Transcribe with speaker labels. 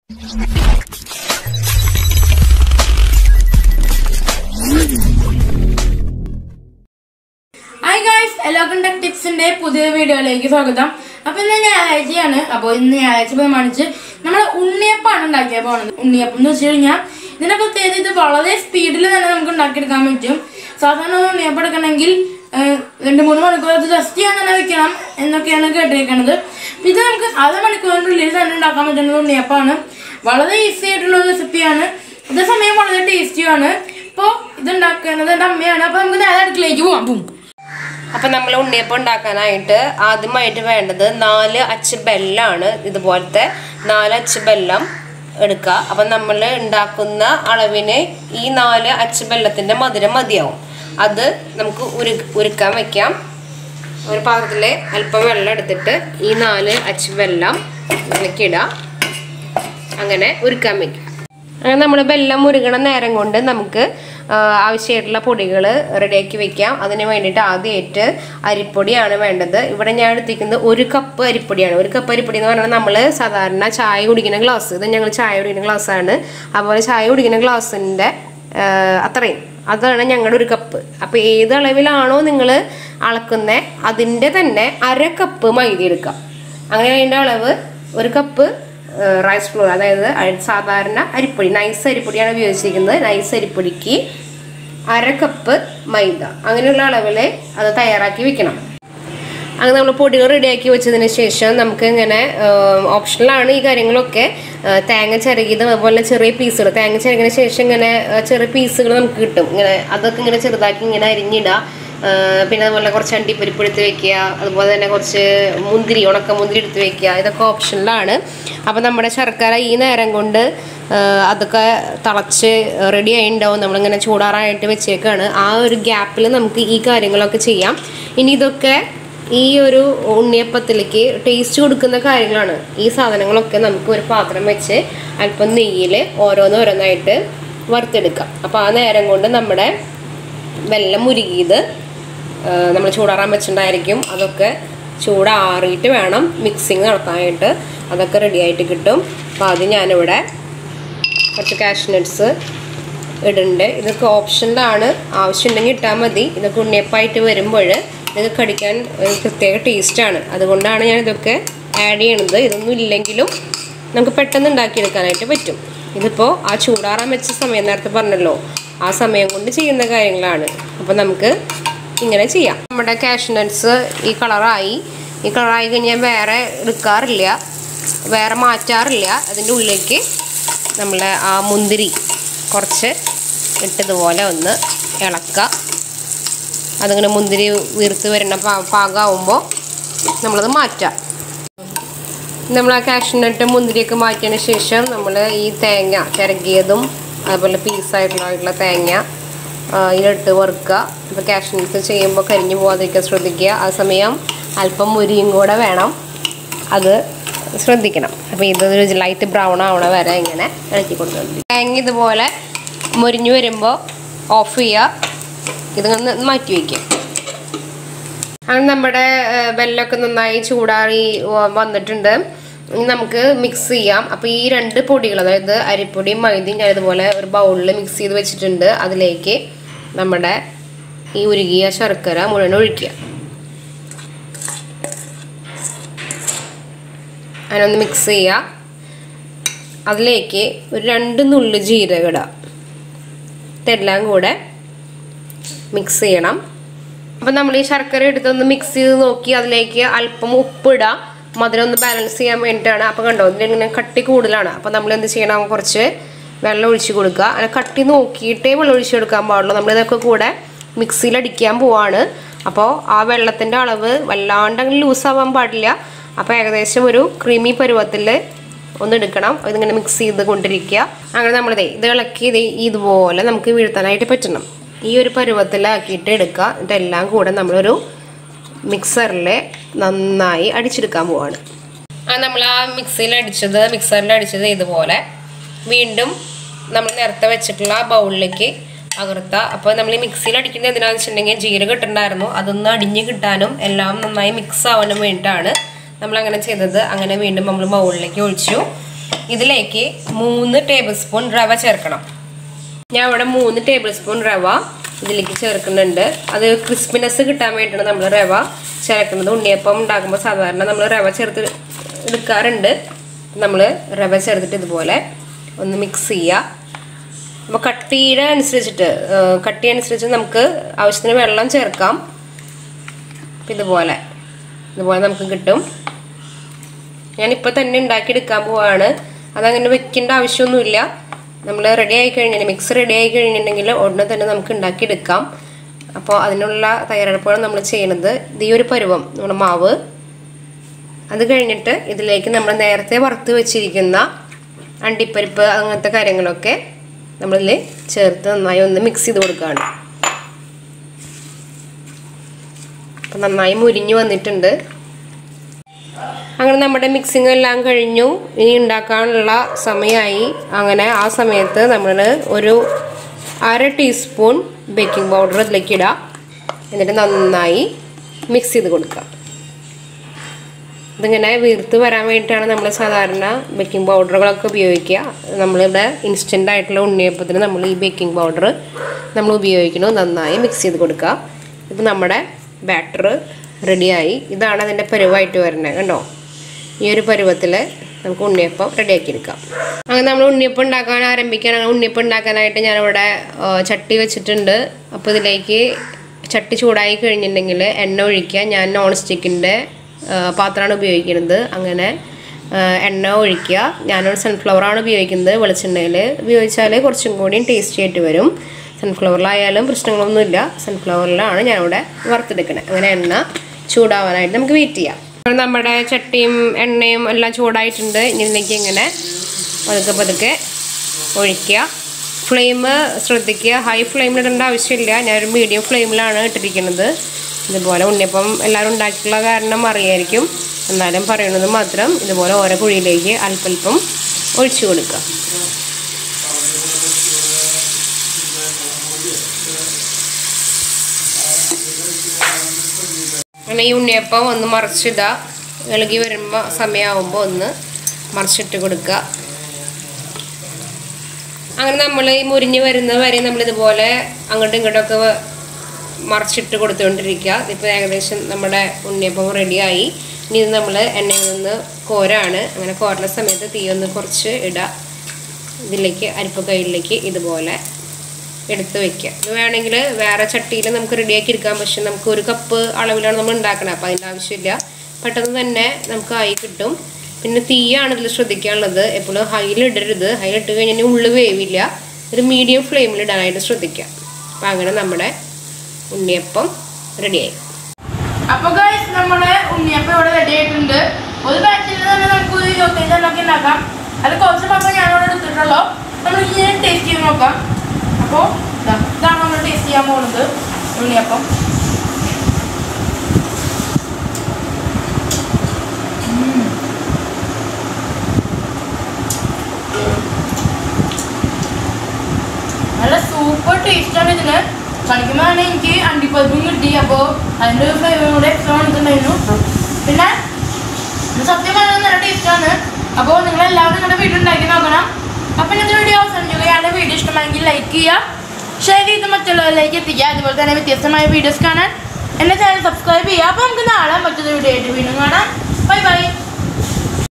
Speaker 1: Hi guys എല്ലാവർക്കും tech ടിപ്സിന്റെ പുതിയ വീഡിയോയിലേക്ക് സ്വാഗതം അപ്പൊ ഇന്ന് ഞായറാഴ്ചയാണ് അപ്പോൾ ഇന്ന് ഞായറാഴ്ച പ്രമാണിച്ച് നമ്മൾ ഉണ്ണിയപ്പാണ് ഉണ്ടാക്കിയാൽ പോണത് ഉണ്ണിയപ്പം എന്ന് വെച്ച് കഴിഞ്ഞാൽ ഇതിനെ പ്രത്യേകത ഇത് വളരെ സ്പീഡിൽ തന്നെ നമുക്ക് ഉണ്ടാക്കിയെടുക്കാൻ പറ്റും സാധാരണ ഒരു ഉണ്ണിയപ്പം എടുക്കണമെങ്കിൽ ഏഹ്, രണ്ട് മൂന്ന് മണിക്കൂർ അത് ജസ്റ്റ് ചെയ്യാൻ തന്നെ വെക്കണം എന്നൊക്കെയാണ് കേട്ടിരിക്കുന്നത് അപ്പൊ ഇത് നമുക്ക് അര മണിക്കൂറിനുള്ളിൽ തന്നെ ഉണ്ടാക്കാൻ പറ്റുന്ന ഉണ്ണിയപ്പമാണ് വളരെ ഈസി ആയിട്ടുള്ള ഒരു റെസിപ്പിയാണ് അതേസമയം വളരെ ടേസ്റ്റിയാണ് ഇപ്പോൾ ഇത് ഉണ്ടാക്കുന്നത് എൻ്റെ അമ്മയാണ് അപ്പോൾ നമുക്ക് നേരെ അടുക്കളയിലേക്ക് പോകാം പോവും
Speaker 2: അപ്പം നമ്മൾ ഉണ്ണിയപ്പം ഉണ്ടാക്കാനായിട്ട് ആദ്യമായിട്ട് വേണ്ടത് നാല് അച്ച് ബെല്ലാണ് ഇതുപോലത്തെ നാല് അച്ച് ബെല്ലം എടുക്കുക അപ്പം നമ്മൾ ഉണ്ടാക്കുന്ന അളവിന് ഈ നാല് അച്ച് ബെല്ലത്തിൻ്റെ മധുരം മതിയാവും അത് നമുക്ക് ഉരു ഉരുക്കാൻ വെക്കാം ഒരു പാത്രത്തിൽ അല്പം വെള്ളം എടുത്തിട്ട് ഈ നാല് അച്ച് വെള്ളം ഇതിലേക്ക് ഇടാം അങ്ങനെ ഉരുക്കാൻ വെക്കാം അങ്ങനെ നമ്മൾ വെള്ളം ഉരുകണ നേരം കൊണ്ട് നമുക്ക് ആ, ആവശ്യമായിട്ടുള്ള പൊടികൾ റെഡിയാക്കി വെക്കാം അതിന് വേണ്ടിയിട്ട് ആദ്യമായിട്ട് അരിപ്പൊടിയാണ് വേണ്ടത് ഇവിടെ ഞാൻ എടുത്തിരിക്കുന്നത് ഒരു കപ്പ് അരിപ്പൊടിയാണ് ഒരു കപ്പ് അരിപ്പൊടി എന്ന് പറഞ്ഞാൽ നമ്മൾ സാധാരണ ചായ കുടിക്കുന്ന ഗ്ലാസ് ഇത് ഞങ്ങൾ ചായ കുടിക്കുന്ന ഗ്ലാസ്സാണ് അതുപോലെ ചായ കുടിക്കുന്ന ഗ്ലാസിൻ്റെ അത്രയും അതാണ് ഞങ്ങളുടെ ഒരു കപ്പ് അപ്പോൾ ഏത് അളവിലാണോ നിങ്ങൾ അളക്കുന്നത് അതിൻ്റെ തന്നെ അര കപ്പ് മൈദ എടുക്കാം അങ്ങനെ അതിൻ്റെ അളവ് ഒരു കപ്പ് റൈസ് ഫ്ലോർ അതായത് അരി- സാധാരണ അരിപ്പൊടി നൈസ് അരിപ്പൊടിയാണ് ഉപയോഗിച്ചിരിക്കുന്നത് നൈസ് അരിപ്പൊടിക്ക് അര കപ്പ് മൈദ അങ്ങനെയുള്ള അളവിൽ അത് തയ്യാറാക്കി വെക്കണം അങ്ങനെ നമ്മൾ പൊടികൾ റെഡിയാക്കി വെച്ചതിന് ശേഷം നമുക്ക് ഇങ്ങനെ ഓപ്ഷനിലാണ് ഈ കാര്യങ്ങളൊക്കെ ആ, തേങ്ങ ചിരകിയത് അതുപോലെ ചെറിയ പീസുകൾ തേങ്ങ ചിരകിന് ശേഷം ഇങ്ങനെ ആ, ചെറിയ പീസുകൾ നമുക്ക് കിട്ടും ഇങ്ങനെ അതൊക്കെ ഇങ്ങനെ ചെറുതാക്കി ഇങ്ങനെ അരിഞ്ഞിടുക ആ, പിന്നെ അതുപോലെ കുറച്ച് അണ്ടിപ്പരിപ്പ് എടുത്ത് വെക്കുക അതുപോലെ തന്നെ കുറച്ച് മുന്തിരി ഉണക്ക മുന്തിരി എടുത്ത് വെക്കുക ഇതൊക്കെ ഓപ്ഷനിലാണ് അപ്പോൾ നമ്മുടെ ശർക്കര ഈ നേരം കൊണ്ട് ആ, അതൊക്കെ തിളച്ച് റെഡി ആയിട്ടുണ്ടാവും നമ്മളിങ്ങനെ ചൂടാറായിട്ട് വെച്ചേക്കാണ് ആ ഒരു ഗ്യാപ്പിൽ നമുക്ക് ഈ കാര്യങ്ങളൊക്കെ ചെയ്യാം ഇനി ഇതൊക്കെ ഈ ഒരു ഉണ്ണിയപ്പത്തിലേക്ക് ടേസ്റ്റ് കൊടുക്കുന്ന കാര്യങ്ങളാണ് ഈ സാധനങ്ങളൊക്കെ നമുക്ക് ഒരു പാത്രം വെച്ച് അല്പം നെയ്യിൽ ഓരോന്നോരോന്നായിട്ട് വറുത്തെടുക്കാം അപ്പോൾ ആ നേരം കൊണ്ട് നമ്മുടെ വെള്ളം മുരുകിയത് നമ്മൾ ചൂടാറാൻ വെച്ചിട്ടുണ്ടായിരിക്കും അതൊക്കെ ചൂടാറിയിട്ട് വേണം മിക്സിങ് നടത്താനായിട്ട് അതൊക്കെ റെഡി ആയിട്ട് കിട്ടും അപ്പോൾ ആദ്യം ഞാനിവിടെ കുറച്ച് കാഷ് നട്ട്സ് ഇടുന്നുണ്ട് ഇതൊക്കെ ഓപ്ഷനിലാണ് ആവശ്യമുണ്ടെങ്കിൽ ഇട്ടാൽ മതി ഇതൊക്കെ ഉണ്ണിയപ്പായിട്ട് വരുമ്പോൾ ഇത് കടിക്കാൻ ഒരു പ്രത്യേക ടേസ്റ്റാണ് അതുകൊണ്ടാണ് ഞാൻ ഇതൊക്കെ ആഡ് ചെയ്യണത് ഇതൊന്നും ഇല്ലെങ്കിലും നമുക്ക് പെട്ടെന്ന് ഉണ്ടാക്കിയെടുക്കാനായിട്ട് പറ്റും ഇതിപ്പോൾ ആ ചൂടാറാൻ വെച്ച സമയം നേരത്തെ പറഞ്ഞല്ലോ ആ സമയം കൊണ്ട് ചെയ്യുന്ന കാര്യങ്ങളാണ് അപ്പോൾ നമുക്ക് ഇങ്ങനെ ചെയ്യാം നമ്മുടെ കാഷ് നട്ട്സ് ഈ കളറായി ഈ കളറായി കഴിഞ്ഞാൽ വേറെ എടുക്കാറില്ല വേറെ മാറ്റാറില്ല അതിൻ്റെ ഉള്ളിലേക്ക് നമ്മൾ ആ മുന്തിരി കുറച്ച് ഇട്ടതുപോലെ ഒന്ന് ഇളക്കുക അതിങ്ങനെ മുന്തിരി വീർത്ത് വരുന്ന പാ പാകമാകുമ്പോൾ നമ്മളത് മാറ്റാം നമ്മൾ ആ കാഷ്നട്ട് മുന്തിരിയൊക്കെ മാറ്റിയതിന് ശേഷം നമ്മൾ ഈ തേങ്ങ ചിരകിയതും അതുപോലെ പീസായിട്ടുള്ള തേങ്ങ ആ, ഇതിലിട്ട് വറുക്കുക ഇപ്പോൾ കാഷ്നട്ട് ചെയ്യുമ്പോൾ കരിഞ്ഞു പോകാതിരിക്കാൻ ശ്രദ്ധിക്കുക ആ സമയം അല്പം മുരിയും കൂടെ വേണം അത് ശ്രദ്ധിക്കണം അപ്പോൾ ഇതൊരു ലൈറ്റ് ബ്രൗൺ ആവണ വരെ ഇങ്ങനെ ഇളക്കി കൊടുക്കണം തേങ്ങ ഇതുപോലെ മുരിഞ്ഞു വരുമ്പോൾ ഓഫ് ചെയ്യുക ഇതിങ്ങനെ മാറ്റി വയ്ക്കുക അങ്ങനെ നമ്മുടെ ഏഹ്, വെല്ലമൊക്കെ നന്നായി ചൂടാറി വ- വന്നിട്ടുണ്ട് ഇനി നമുക്ക് മിക്സ് ചെയ്യാം അപ്പോൾ ഈ രണ്ട് പൊടികൾ അതായത് അരിപ്പൊടിയും മൈദയും ഞാൻ ഇതുപോലെ ഒരു ബൗളിൽ മിക്സ് ചെയ്ത് വെച്ചിട്ടുണ്ട് അതിലേക്ക് നമ്മുടെ ഈ ഉരുകിയ ശർക്കര മുഴുവൻ ഒഴിക്കുക അതിനൊന്ന് മിക്സ് ചെയ്യുക അതിലേക്ക് ഒരു രണ്ട് നുള്ളു ജീരകം ഇടാം ഇതെല്ലാം കൂടെ മിക്സ് ചെയ്യണം അപ്പം നമ്മൾ ഈ ശർക്കര എടുത്തൊന്ന് മിക്സ് ചെയ്ത് നോക്കി അതിലേക്ക് അല്പം ഉപ്പിടാം മധുരം ഒന്ന് ബാലൻസ് ചെയ്യാൻ വേണ്ടിയിട്ടാണ് അപ്പോൾ കണ്ടോ ഇതിലിങ്ങനെ കട്ടി കൂടുതലാണ് അപ്പോൾ നമ്മൾ എന്ത് ചെയ്യണം കുറച്ച് വെള്ളം ഒഴിച്ച് കൊടുക്കുക അങ്ങനെ കട്ടി നോക്കിയിട്ടേ വെള്ളം ഒഴിച്ച് കൊടുക്കാൻ പാടുള്ളൂ നമ്മളിതൊക്കെ കൂടെ മിക്സിയിൽ അടിക്കാൻ പോവാണ് അപ്പോൾ ആ വെള്ളത്തിൻ്റെ അളവ് വല്ലാണ്ട് അങ്ങനെ ലൂസാവാൻ പാടില്ല അപ്പോൾ ഏകദേശം ഒരു ക്രീമി പരുവത്തിൽ ഒന്ന് എടുക്കണം ഇതിങ്ങനെ മിക്സ് ചെയ്ത് കൊണ്ടിരിക്കുക അങ്ങനെ നമ്മളിതേ ഇത് ഇളക്കി ഇത് ഇതുപോലെ നമുക്ക് വീഴ്ത്താനായിട്ട് പറ്റണം ഈ ഒരു പരുവത്തിലാക്കിയിട്ട് എടുക്കുക ഇതെല്ലാം കൂടെ നമ്മളൊരു മിക്സറിൽ നന്നായി അടിച്ചെടുക്കാൻ പോവാണ് ആ നമ്മൾ ആ മിക്സിയിൽ അടിച്ചത് മിക്സറിൽ അടിച്ചത് ഇതുപോലെ വീണ്ടും നമ്മൾ നേരത്തെ വെച്ചിട്ടുള്ള ആ ബൗളിലേക്ക് അകർത്ത അപ്പോൾ നമ്മൾ ഈ മിക്സിയിൽ അടിക്കുന്നത് എന്തിനാണെന്ന് വെച്ചിട്ടുണ്ടെങ്കിൽ ജീരകം ഇട്ടിട്ടുണ്ടായിരുന്നു അതൊന്ന് അടിഞ്ഞ് കിട്ടാനും എല്ലാം നന്നായി മിക്സ് ആവാനും വേണ്ടിയിട്ടാണ് നമ്മൾ അങ്ങനെ ചെയ്തത് അങ്ങനെ വീണ്ടും നമ്മൾ ബൗളിലേക്ക് ഒഴിച്ചു ഇതിലേക്ക് മൂന്ന് ടേബിൾ സ്പൂൺ റവ ചേർക്കണം ഞാൻ ഇവിടെ മൂന്ന് ടേബിൾ സ്പൂൺ റവ ഇതിലേക്ക് ചേർക്കുന്നുണ്ട് അത് ക്രിസ്പിനെസ് കിട്ടാൻ വേണ്ടിയാണ് നമ്മൾ റവ ചേർക്കുന്നത് ഉണ്ണിയപ്പം ഉണ്ടാക്കുമ്പോൾ സാധാരണ നമ്മൾ റവ ചേർത്ത് എടുക്കാറുണ്ട് നമ്മൾ റവ ചേർത്തിട്ട് ഇതുപോലെ ഒന്ന് മിക്സ് ചെയ്യുക അപ്പോൾ കട്ടിയുടെ അനുസരിച്ചിട്ട് ആ, കട്ടി അനുസരിച്ച് നമുക്ക് ആവശ്യത്തിന് വെള്ളം ചേർക്കാം അപ്പം ഇതുപോലെ ഇതുപോലെ നമുക്ക് കിട്ടും ഞാനിപ്പോൾ തന്നെ ഉണ്ടാക്കിയെടുക്കാൻ പോവാണ് അതങ്ങനെ വെക്കേണ്ട ആവശ്യമൊന്നുമില്ല നമ്മൾ റെഡി ആയി കഴിഞ്ഞാൽ മിക്സ് റെഡി ആയി കഴിഞ്ഞിട്ടുണ്ടെങ്കിൽ ഉടനെ തന്നെ നമുക്ക് ഉണ്ടാക്കിയെടുക്കാം അപ്പോൾ അതിനുള്ള തയ്യാറെടുപ്പാണ് നമ്മൾ ചെയ്യുന്നത് ഇത് ഈ ഒരു പരുവം നമ്മുടെ മാവ് അത് കഴിഞ്ഞിട്ട് ഇതിലേക്ക് നമ്മൾ നേരത്തെ വറുത്ത് വെച്ചിരിക്കുന്ന അണ്ടിപ്പരിപ്പ് അങ്ങനത്തെ കാര്യങ്ങളൊക്കെ നമ്മളിൽ ചേർത്ത് നന്നായി ഒന്ന് മിക്സ് ചെയ്ത് കൊടുക്കുകയാണ് അപ്പം നന്നായി മുരിഞ്ഞു വന്നിട്ടുണ്ട് അങ്ങനെ നമ്മുടെ മിക്സിംഗ് എല്ലാം കഴിഞ്ഞു ഇനി ഉണ്ടാക്കാനുള്ള സമയമായി അങ്ങനെ ആ സമയത്ത് നമ്മൾ ഒരു അര ടീസ്പൂൺ ബേക്കിംഗ് പൗഡർ ഇതിലേക്ക് ഇടുക എന്നിട്ട് നന്നായി മിക്സ് ചെയ്ത് കൊടുക്കുക ഇതിങ്ങനെ വീർത്ത് വരാൻ വേണ്ടിയിട്ടാണ് നമ്മൾ സാധാരണ ബേക്കിംഗ് പൗഡറുകളൊക്കെ ഉപയോഗിക്കുക നമ്മളിവിടെ ഇൻസ്റ്റൻ്റ് ആയിട്ടുള്ള ഉണ്ണിയപ്പത്തിന് നമ്മൾ ഈ ബേക്കിംഗ് പൗഡർ നമ്മൾ ഉപയോഗിക്കുന്നു നന്നായി മിക്സ് ചെയ്ത് കൊടുക്കുക ഇപ്പം നമ്മുടെ ബാറ്റർ റെഡിയായി ഇതാണ് അതിൻ്റെ പരുവായിട്ട് വരുന്നത് കണ്ടോ ഈ ഒരു പരുവത്തിൽ നമുക്ക് ഉണ്ണിയപ്പം റെഡിയാക്കി എടുക്കാം അങ്ങനെ നമ്മൾ ഉണ്ണിയപ്പം ഉണ്ടാക്കാൻ ആരംഭിക്കാൻ അങ്ങനെ ഉണ്ണിയപ്പം ഉണ്ടാക്കാനായിട്ട് ഞാനിവിടെ ആ, ചട്ടി വെച്ചിട്ടുണ്ട് അപ്പോൾ ഇതിലേക്ക് ചട്ടി ചൂടായി കഴിഞ്ഞിട്ടുണ്ടെങ്കിൽ എണ്ണ ഒഴിക്കുക ഞാൻ നോൺ സ്റ്റിക്കിൻ്റെ പാത്രമാണ് ഉപയോഗിക്കുന്നത് അങ്ങനെ ആ, എണ്ണ ഒഴിക്കുക ഞാനൊരു സൺഫ്ലവറാണ് ഉപയോഗിക്കുന്നത് വെളിച്ചെണ്ണയിൽ ഉപയോഗിച്ചാൽ കുറച്ചും കൂടിയും ടേസ്റ്റി ആയിട്ട് വരും സൺഫ്ലവറിലായാലും പ്രശ്നങ്ങളൊന്നുമില്ല സൺഫ്ലവറിലാണ് ഞാനിവിടെ വറുത്തെടുക്കണത് അങ്ങനെ എണ്ണ ചൂടാവാനായിട്ട് നമുക്ക് വെയിറ്റ് ചെയ്യാം അപ്പോൾ നമ്മുടെ ചട്ടിയും എണ്ണയും എല്ലാം ചൂടായിട്ടുണ്ട് ഇനി ഇതിലേക്ക് ഇങ്ങനെ പതുക്കെ പതുക്കെ ഒഴിക്കുക ഫ്ലെയിം ശ്രദ്ധിക്കുക ഹൈ ഫ്ലെയിമിൽ ഇടേണ്ട ആവശ്യമില്ല ഞാനൊരു മീഡിയം ഫ്ലെയിമിലാണ് ഇട്ടിരിക്കുന്നത് ഇതുപോലെ ഉണ്ണിയപ്പം എല്ലാവരും ഉണ്ടാക്കിയിട്ടുള്ള കാരണം അറിയായിരിക്കും എന്നാലും പറയുന്നത് മാത്രം ഇതുപോലെ ഓരോ കുഴിയിലേക്ക് അല്പല്പം ഒഴിച്ചു കൊടുക്കുക അങ്ങനെ ഈ ഉണ്ണിയപ്പം ഒന്ന് മറിച്ചിടുക ഇളകി വരുമ്പോൾ സമയമാകുമ്പോൾ ഒന്ന് മറിച്ചിട്ട് കൊടുക്കുക അങ്ങനെ നമ്മൾ ഈ മുരിഞ്ഞ് വരുന്നത് വരെ നമ്മളിതുപോലെ അങ്ങോട്ടും ഇങ്ങോട്ടൊക്കെ വ- മറിച്ചിട്ട് കൊടുത്തുകൊണ്ടിരിക്കുക ഇപ്പോൾ ഏകദേശം നമ്മുടെ ഉണ്ണിയപ്പം റെഡിയായി ഇനി ഇത് നമ്മൾ എണ്ണയിൽ നിന്ന് കോരാണ് അങ്ങനെ കോരുന്ന സമയത്ത് തീ ഒന്ന് കുറച്ച് ഇടുക ഇതിലേക്ക് അരിപ്പ കയ്യിലേക്ക് ഇതുപോലെ എടുത്ത് വെക്കുക ഇത് വേണമെങ്കിൽ വേറെ ചട്ടിയിൽ നമുക്ക് റെഡിയാക്കി എടുക്കാം പക്ഷെ നമുക്ക് ഒരു കപ്പ് അളവിലാണ് നമ്മൾ ഉണ്ടാക്കണം അപ്പോൾ അതിൻ്റെ ആവശ്യമില്ല പെട്ടെന്ന് തന്നെ നമുക്ക് ആയി കിട്ടും പിന്നെ തീയാണ് ഇതിൽ ശ്രദ്ധിക്കാനുള്ളത് എപ്പോഴും ഹൈയിൽ ഇടരുത് ഹൈയിൽ ഇട്ട് കഴിഞ്ഞാൽ ഉള്ളു വേവില്ല ഒരു മീഡിയം ഫ്ലെയിമിൽ ഇടാനായിട്ട് ശ്രദ്ധിക്കാം അപ്പം അങ്ങനെ നമ്മുടെ ഉണ്ണിയപ്പം റെഡിയായി
Speaker 1: അപ്പൊ ഗൈസ് നമ്മുടെ ഉണ്ണിയപ്പം ഇവിടെ റെഡി ആയിട്ടുണ്ട് ഒരു ബാച്ചിൽ തന്നെ നമുക്ക് ഒരു ഇരുപത്തഞ്ച് എണ്ണൊക്കെ ഉണ്ടാക്കാം അത് കുറച്ച് മാത്രമേ ഞാനിവിടെ എടുത്തിട്ടുള്ളൂ നമ്മൾ ഇങ്ങനെ ടേസ്റ്റ് ചെയ്ത് നോക്കാം അപ്പോൾ ഇതാണ് നമ്മൾ ടേസ്റ്റ് ചെയ്യാൻ പോകുന്നത് ഉണ്ണിയപ്പം ഉം. നല്ല സൂപ്പർ ടേസ്റ്റാണ് ഇതിന് കളിക്കുമ്പോഴാണ് എനിക്ക് അണ്ടിപ്പരിപ്പും കിട്ടി അപ്പോൾ അതിൻ്റെ ഒരു ഫ്ലേവറും കൂടെ എക്സ്ട്രാ വന്നിട്ടുണ്ടായിരുന്നു പിന്നെ ഇത് സത്യം പറഞ്ഞാൽ നല്ല ടേസ്റ്റാണ് അപ്പോൾ നിങ്ങൾ എല്ലാവരും നിങ്ങളുടെ വീട്ടിൽ ഉണ്ടാക്കി നോക്കണം അപ്പോൾ ഇന്നത്തെ വീഡിയോ അവസാനിക്കുകയാണ് വീഡിയോ ഇഷ്ടമായെങ്കിൽ ലൈക്ക് ചെയ്യുക ഷെയർ ചെയ്ത് മറ്റുള്ളവരിലേക്ക് എത്തിക്കുക അതുപോലെ തന്നെ വ്യത്യസ്തമായ വീഡിയോസ് കാണാൻ എൻ്റെ ചാനൽ സബ്സ്ക്രൈബ് ചെയ്യുക അപ്പോൾ നമുക്ക് നാളെ മറ്റൊരു വീഡിയോ ആയിട്ട് വീണ്ടും കാണാം ബൈ ബൈ